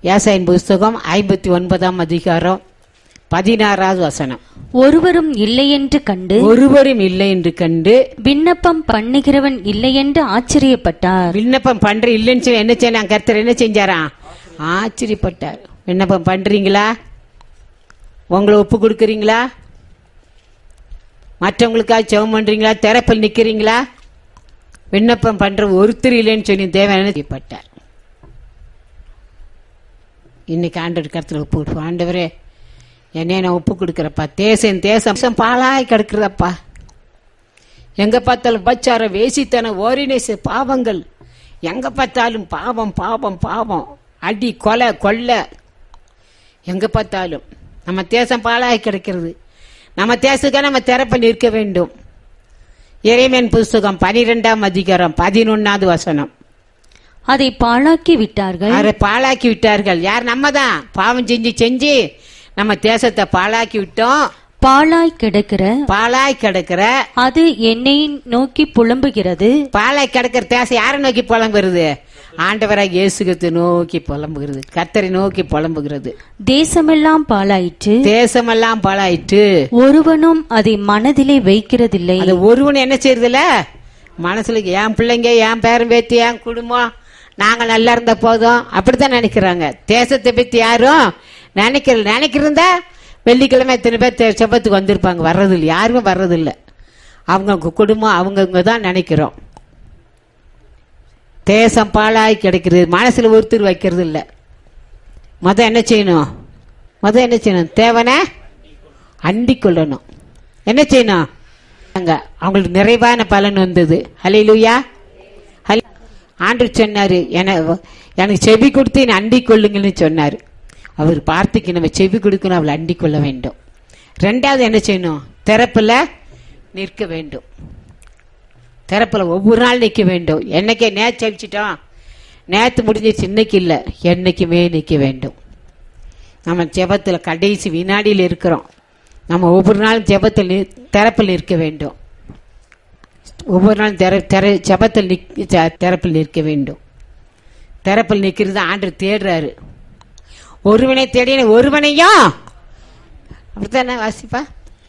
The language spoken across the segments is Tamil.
ஏசாயின் புஸ்தகம் ஐம்பத்தி ஒன்பதாம் அதிகாரம் பதினாறாவது வசனம் ஒருவரும் இல்லையென்று கண்டு ஒருவரும் இல்லை என்று கண்டு விண்ணப்பம் பண்ணுகிறவன் இல்லையென்று ஆச்சரியப்பட்டார் விண்ணப்பம் பண்ற இல்லைன்னு சொல்லி என்ன செய்யலாம் கர்த்தர் என்ன செஞ்சாராம் ஆச்சரியப்பட்டார் விண்ணப்பம் பண்றீங்களா உங்களை ஒப்பு கொடுக்குறீங்களா மற்றவங்களுக்காக ஜெபம் பண்றீங்களா திறப்பில் நிக்கிறீங்களா விண்ணப்பம் பண்ற ஒருத்தர் இல்லைன்னு சொல்லி தேவன் என்ன செய்யப்பட்டார் இன்னைக்கு ஆண்டவர் கருத்துல ஒப்பு கொடுப்போம் ஆண்டவரே என்னைய நான் ஒப்பு கொடுக்குறப்பா தேசம் தேசம் தேசம் பாலாய் கிடக்குறப்பா எங்க பார்த்தாலும் பச்சாரம் வேசித்தனம் ஓரினேச பாவங்கள் எங்க பார்த்தாலும் பாவம் பாவம் பாவம் அடி கொலை கொள்ளை எங்க பார்த்தாலும் நம்ம தேசம் பாழாய் கிடக்கிறது நம்ம தேசத்துக்கு நம்ம திறப்ப நிற்க வேண்டும் இறைமன் புஸ்தகம் பனிரெண்டாம் அதிகாரம் பதினொன்னாவது வசனம் அதை பாழாக்கி விட்டார்கள் அவரை பாழாக்கி விட்டார்கள் யார் நம்ம தான் பாவம் செஞ்சு செஞ்சு நம்ம தேசத்தை பாழாக்கி விட்டோம் பாழாய் கிடக்கிற பாழாய் கிடக்கிற அது என்னை நோக்கி புலம்புகிறது பாழாய் கிடக்கிற தேசம் யாரை நோக்கி புலம்புகிறது ஆண்டவராக இயேசுகத்தை நோக்கி புலம்புகிறது கர்த்தரை நோக்கி புலம்புகிறது தேசமெல்லாம் பாழாயிற்று தேசமெல்லாம் பாழாயிட்டு ஒருவனும் அதை மனதிலே வைக்கிறதில்லை அது ஒருவன் என்ன செய்யறதில்ல மனசுல என் பிள்ளைங்க என் பேரன் பேத்தி என் குடும்பம் நாங்க நல்லா இருந்த போதும் அப்படித்தான் நினைக்கிறாங்க தேசத்தை பத்தி யாரும் நினைக்கிற நினைக்கிறதா வெள்ளிக்கிழமை எத்தனை பேர் தே- செபத்துக்கு வந்திருப்பாங்க வர்றதில்லை யாருமே வர்றதில்ல அவங்க குடும்பம் அவங்கவுங்க தான் நினைக்கிறோம் தேசம் பாழாய் கிடைக்கிறது மனசுல ஒருத்தர் வைக்கிறது இல்ல மொத என்ன செய்யணும் மொத என்ன செய்யணும் தேவனை அண்டிக் கொள்ளணும் என்ன செய்யணும் அங்க அவங்களுக்கு நிறைவான பலன் வந்தது ஹalleluya ஹல் ஆண்டு சொன்னாரு என எனக்கு செவி கொடுத்து என்னை அண்டிக் கொள்ளுங்கள்னு சொன்னாரு அவர் வார்த்தைக்கு நம்ம செவி கொடுக்கணும் அவளை அண்டிக் கொள்ள வேண்டும் ரெண்டாவது என்ன செய்யணும் திறப்புல நிற்க வேண்டும் திறப்புல ஒவ்வொரு நாள் நிற்க வேண்டும் என்னைக்கே நேற்று அழிச்சிட்டோம் நேற்று முடிஞ்சிச்சு இன்னைக்கு இல்லை என்னைக்குமே நிற்க வேண்டும் நம்ம ஜெபத்தில் கடைசி வினாடியில் இருக்கிறோம் நம்ம ஒவ்வொரு நாளும் ஜெபத்தில் நி- திறப்பில் நிற்க வேண்டும் ஒவ்வொரு நாளும் திற திற ஜெபத்தில் நிக் ஜ- திறப்பில் நிற்க வேண்டும் திறப்பில் நிற்கிறது ஆண்டு தேடுறாரு ஒருவனை தேடின ஒருவனையும் அப்படித்தானே வாசிப்பா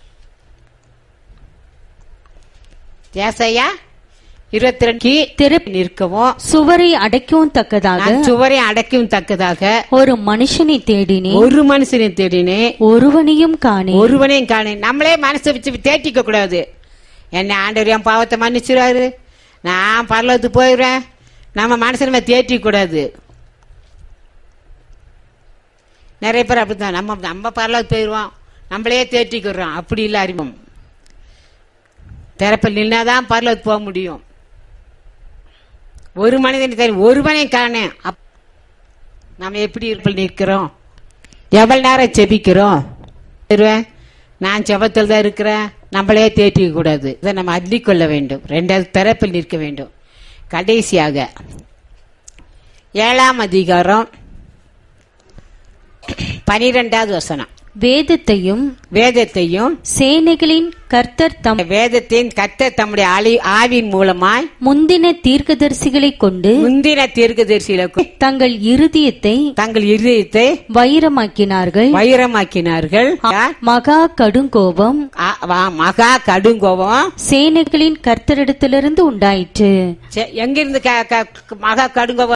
ஏசையா இருபத்தி ரெண்டு திறப் நிற்கவும் சுவரை அடைக்கவும் தக்கதாக நான் சுவரை அடைக்கவும் தக்கதாக ஒரு மனுஷனை தேடினேன் ஒரு மனுஷனை தேடினேன் ஒருவனையும் காணேன் ஒருவனையும் காணேன் நம்மளே மனசை வச்சு தேட்டிக்க கூடாது என்ன ஆண்டவர் என் பாவத்தை மன்னிச்சிருவாரு நான் பரலத்துக்கு போயிடுறேன் நம்ம மனசை நம்ம தேட்டிக்க கூடாது நிறைய பேர் அப்படித்தான் நம்ம நம்ம பரலத்துக்கு போயிடுவோம் நம்மளே தேட்டிக்கிறோம் அப்படி இல்லை அறிமும் திறப்பில் நின்னாதான் பரலத்துக்கு போக முடியும் ஒரு மனிதனை தெரியும் ஒருவனை காணேன் அப் நம்ம எப்படி இருப்பில் நிற்கிறோம் எவ்வளவு நேரம் செபிக்கிறோம் வருவேன் நான் செபத்தில் தான் இருக்கிறேன் நம்மளே தேற்றிக்க கூடாது இதை நம்ம அள்ளிக்கொள்ள வேண்டும் ரெண்டாவது தரப்பில் நிற்க வேண்டும் கடைசியாக ஏழாம் அதிகாரம் பனிரெண்டாவது வசனம் வேதத்தையும் வேதத்தையும் சேனைகளின் கர்த்தர் தம் வேதத்தின் கத்த தம்முடைய ஆளி ஆவின் மூலமாய் முந்தின தீர்க்கதரிசிகளைக் கொண்டு முந்தின தீர்க்கதரிசியில தங்கள் இருதயத்தை தங்கள் இருதயத்தை வைரமாக்கினார்கள் வைரமாக்கினார்கள் மகா கடுங்கோபம் ஆ- வா- மகா கடுங்கோபம் சேனைகளின் கர்த்தரிடத்திலிருந்து உண்டாயிற்று சே- எங்கிருந்து க- க- மகா கடுங்கோபம்